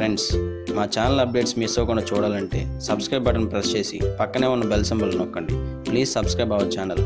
friends మా channel updates miss అవ్వకుండా చూడాలంటే సబ్స్క్రైబ్ బటన్ ప్రెస్ చేసి పక్కనే ఉన్న బెల్ సింబల్ నొక్కండి please subscribe our channel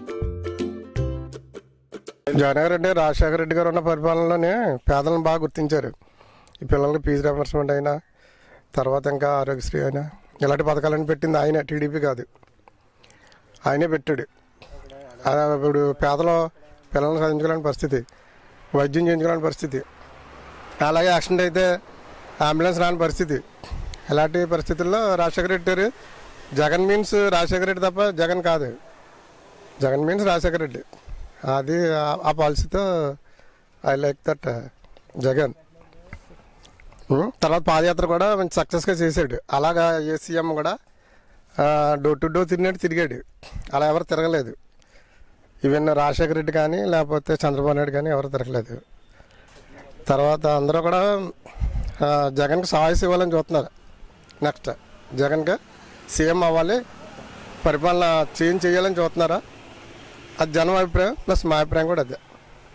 Jagan Reddy Rajasekhara Reddy గారు ఉన్న పరిపాలనలోనే పేదలను బాగా గుర్తించారు ఈ పిల్లలకి ఫీజు రియంబర్స్మెంట్ అయినా తర్వాత ఇంకా ఆరోగ్యశ్రీ అయినా ఇలాంటి పథకాలను పెట్టింది ఆయన టీడీపీ కాదు ఆయనే పెట్టాడు ఆ, ఇప్పుడు పేదలు పిల్లల్ని చదివించుకోలేని పరిస్థితి వైద్యం చేయించుకోలేని పరిస్థితి అలాగే యాక్సిడెంట్ అయితే అంబులెన్స్ రాని పరిస్థితి ఇలాంటి పరిస్థితుల్లో రాజశేఖర రెడ్డి గారు జగన్ మీన్స్ రాజశేఖర రెడ్డి తప్ప జగన్ కాదు జగన్ మీన్స్ రాజశేఖర రెడ్డి అది ఆ- ఆ పాలసీతో I like that Jagan um, తర్వాత పాదయాత్ర కూడా మంచి సక్సెస్గా చేశాడు అలాగా ఏ సీఎం కూడా డోర్ టు డోర్ తిరిగినట్టు తిరిగాడు అలా ఎవరు తిరగలేదు ఈవెన్ రాజశేఖర రెడ్డి కానీ లేకపోతే చంద్రబాబు నాయుడు కానీ ఎవరు తిరగలేదు తర్వాత అందరూ కూడా ఆ, జగన్కి సహాయస్ ఇవ్వాలని చూస్తున్నారు నెక్స్ట్ జగన్కి సీఎం అవ్వాలి పరిపాలన చేంజ్ చేయాలని చూస్తున్నారా అది జనం అభిప్రాయం ప్లస్ మా అభిప్రాయం కూడా అదే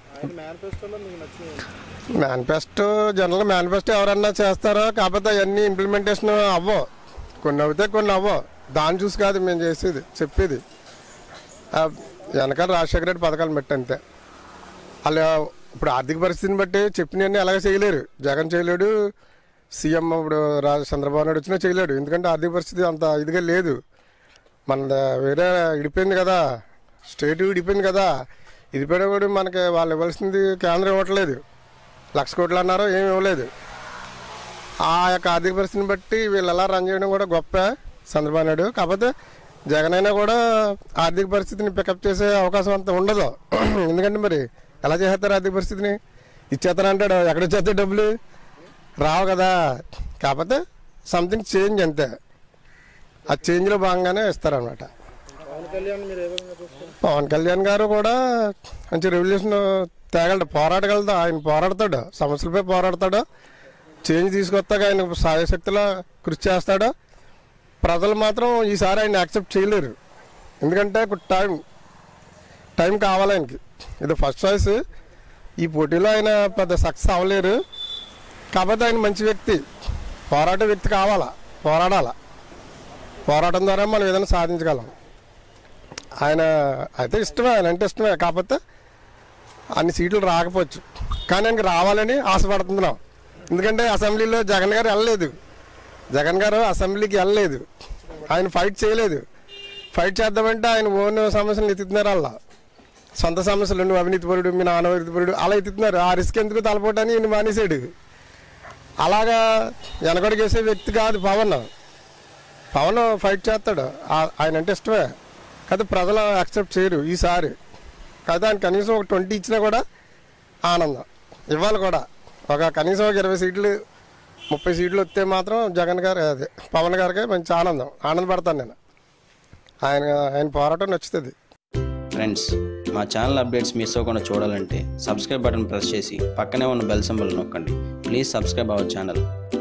మేనిఫెస్టో జనరల్గా మేనిఫెస్టో ఎవరన్నా చేస్తారో కాకపోతే అవన్నీ ఇంప్లిమెంటేషన్ అవ్వవు కొన్ని అవుతాయి కొన్ని అవ్వవు దాన్ని చూసి కాదు మేము చేసేది చెప్పేది ఆ, వెనకాల రాజశేఖర రెడ్డి పథకాలు పెట్టి అంతే వాళ్ళు ఇప్పుడు ఆర్థిక పరిస్థితిని బట్టి చెప్పినవన్నీ అలాగే చేయలేరు జగన్ చేయలేడు సీఎం ఇప్పుడు రాజ చంద్రబాబు నాయుడు వచ్చినా చేయలేడు ఎందుకంటే ఆర్థిక పరిస్థితి అంత ఇదిగా లేదు మన వేరే ఇడిపోయింది కదా స్టేట్ ఇడిపోయింది కదా ఇడిపోయినా కూడా మనకి వాళ్ళు ఇవ్వాల్సింది కేంద్రం ఇవ్వట్లేదు లక్ష కోట్లు అన్నారు ఏమి ఇవ్వలేదు ఆ యొక్క ఆర్థిక పరిస్థితిని బట్టి వీళ్ళు ఎలా రన్ చేయడం కూడా గొప్ప చంద్రబాబు నాయుడు కాకపోతే జగన్ అయినా కూడా ఆర్థిక పరిస్థితిని పికప్ చేసే అవకాశం అంత ఉండదు ఎందుకంటే మరి ఎలా చేస్తారు ఆర్థిక పరిస్థితిని ఇచ్చేస్తానంటాడు ఎక్కడ ఇచ్చేస్తాడు డబ్బులు రావు కదా కాకపోతే సంథింగ్ చేంజ్ అంతే ఆ చేంజ్లో భాగంగానే ఇస్తారనమాట పవన్ కళ్యాణ్ గారు కూడా మంచి రెవల్యూషన్ తేగలడు పోరాడగలడు ఆయన పోరాడతాడు సమస్యలపై పోరాడతాడు చేంజ్ తీసుకొస్తాక ఆయన సాయశక్తిలో కృషి చేస్తాడు ప్రజలు మాత్రం ఈసారి ఆయన యాక్సెప్ట్ చేయలేరు ఎందుకంటే ఒక టైం టైం కావాలి ఆయనకి ఇది ఫస్ట్ చాయిస్ ఈ పోటీలో ఆయన పెద్ద సక్సెస్ అవ్వలేరు కాకపోతే ఆయన మంచి వ్యక్తి పోరాట వ్యక్తి కావాలా పోరాడాలా పోరాటం ద్వారా మనం ఏదైనా సాధించగలం ఆయన అయితే ఇష్టమే ఆయన అంటే ఇష్టమే కాకపోతే అన్ని సీట్లు రాకపోవచ్చు కానీ ఆయనకి రావాలని ఆశపడుతున్నాం ఎందుకంటే అసెంబ్లీలో జగన్ గారు వెళ్ళలేదు జగన్ గారు అసెంబ్లీకి వెళ్ళలేదు ఆయన ఫైట్ చేయలేదు ఫైట్ చేద్దామంటే ఆయన ఓన్ సమస్యలు ఎత్తుతున్నారు వాళ్ళ సొంత సమస్యలు నువ్వు అవినీతిపరుడు మీ నాన్న అవినీతిపరుడు అలా ఎత్తుతున్నారు ఆ రిస్క్ ఎందుకు తలపోవటాన్ని ఈయన మానేశాడు అలాగా వెనకడిగేసే వ్యక్తి కాదు పవన్ పవన్ ఫైట్ చేస్తాడు ఆ- ఆయన అంటే ఇష్టమే కాదు ప్రజలు యాక్సెప్ట్ చేయరు ఈసారి కాదు ఆయన కనీసం ఒక ట్వంటీ ఇచ్చినా కూడా ఆనందం ఇవ్వాలి కూడా ఒక కనీసం ఒక ఇరవై సీట్లు ముప్పై సీట్లు వస్తే మాత్రం జగన్ గారు అదే పవన్ గారికి మంచి ఆనందం ఆనందపడతాను నేను ఆయన ఆయన పోరాటం నచ్చుతుంది ఫ్రెండ్స్ మా ఛానల్ అప్డేట్స్ మిస్ అవ్వకుండా చూడాలంటే సబ్స్క్రైబ్ బటన్ ప్రెస్ చేసి పక్కనే ఉన్న బెల్ సింబల్ నొక్కండి ప్లీజ్ సబ్స్క్రైబ్ అవర్ ఛానల్